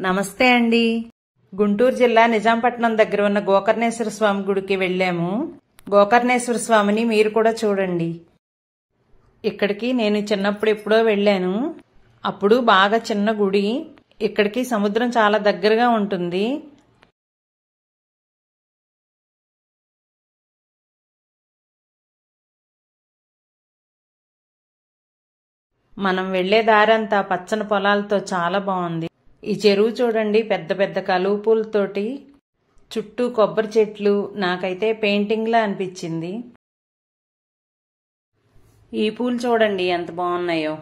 నమస్తే అండి గుంటూరు జిల్లా నిజాంపట్నం దగ్గర ఉన్న గోకర్ణేశ్వర స్వామి గుడికి వెళ్ళాము గోకర్ణేశ్వర స్వామిని మీరు కూడా చూడండి ఇక్కడికి నేను చిన్నప్పుడు ఎప్పుడో వెళ్ళాను అప్పుడు బాగా చిన్న గుడి ఇక్కడికి సముద్రం చాలా దగ్గరగా ఉంటుంది మనం వెళ్లే దారంతా పచ్చని పొలాలతో చాలా బాగుంది ఈ చెరువు చూడండి పెద్ద పెద్ద కలువ పూలతోటి చుట్టూ కొబ్బరి చెట్లు నాకైతే పెయింటింగ్లా అనిపించింది ఈ పూలు చూడండి ఎంత బాగున్నాయో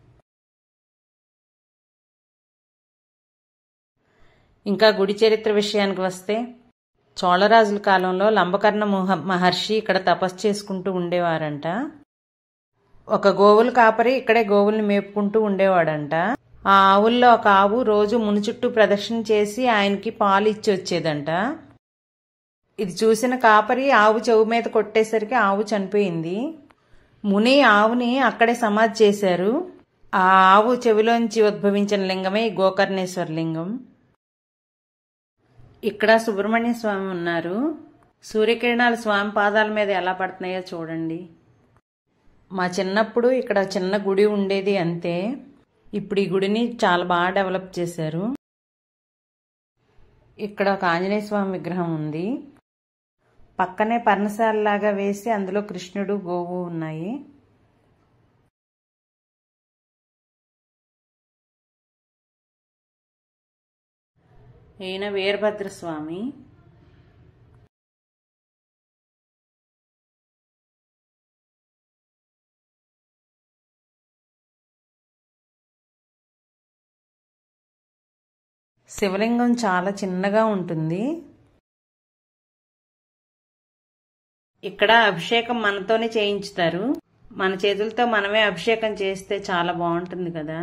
ఇంకా గుడి చరిత్ర విషయానికి వస్తే చోళరాజుల కాలంలో లంబకర్ణ మహ- మహర్షి ఇక్కడ తపస్సు చేసుకుంటూ ఉండేవారంట ఒక గోవుల కాపరి ఇక్కడే గోవుల్ని మేపుకుంటూ ఉండేవాడంట ఆ ఆవుల్లో ఒక ఆవు రోజు ముని చుట్టూ ప్రదక్షిణ చేసి ఆయనకి పాలు ఇచ్చి వచ్చేదంట ఇది చూసిన కాపరి ఆవు చెవు మీద కొట్టేసరికి ఆవు చనిపోయింది ముని ఆవుని అక్కడే సమాధి చేశారు ఆ ఆవు చెవిలోంచి ఉద్భవించిన లింగమే ఈ గోకర్ణేశ్వర లింగం ఇక్కడ సుబ్రహ్మణ్య స్వామి ఉన్నారు సూర్యకిరణాలు స్వామి పాదాల మీద ఎలా పడుతున్నాయో చూడండి మా చిన్నప్పుడు ఇక్కడ చిన్న గుడి ఉండేది అంతే ఇప్పుడు ఈ గుడిని చాలా బాగా డెవలప్ చేశారు ఇక్కడ ఒక ఆంజనేయ స్వామి విగ్రహం ఉంది పక్కనే పర్ణశాలలాగా వేసి అందులో కృష్ణుడు గోవు ఉన్నాయి ఈయన వీరభద్ర స్వామి శివలింగం చాలా చిన్నగా ఉంటుంది ఇక్కడ అభిషేకం మనతోనే చేయించుతారు మన చేతులతో మనమే అభిషేకం చేస్తే చాలా బాగుంటుంది కదా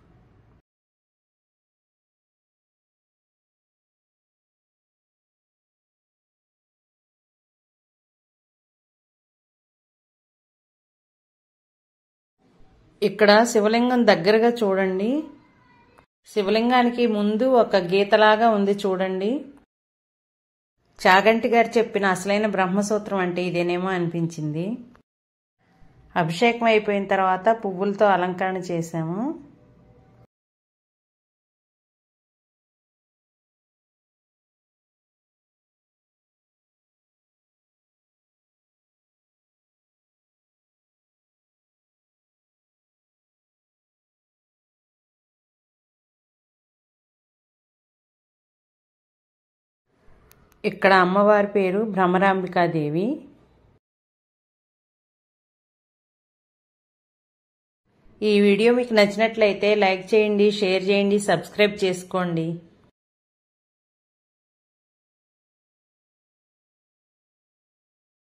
ఇక్కడ శివలింగం దగ్గరగా చూడండి శివలింగానికి ముందు ఒక గీతలాగా ఉంది చూడండి చాగంటి గారు చెప్పిన అసలైన బ్రహ్మసూత్రం అంటే ఇదేనేమో అనిపించింది అభిషేకం అయిపోయిన తర్వాత పువ్వులతో అలంకరణ చేశాము ఇక్కడ అమ్మవారి పేరు భ్రమరాంబికాదేవి ఈ వీడియో మీకు నచ్చినట్లయితే లైక్ చేయండి షేర్ చేయండి సబ్స్క్రైబ్ చేసుకోండి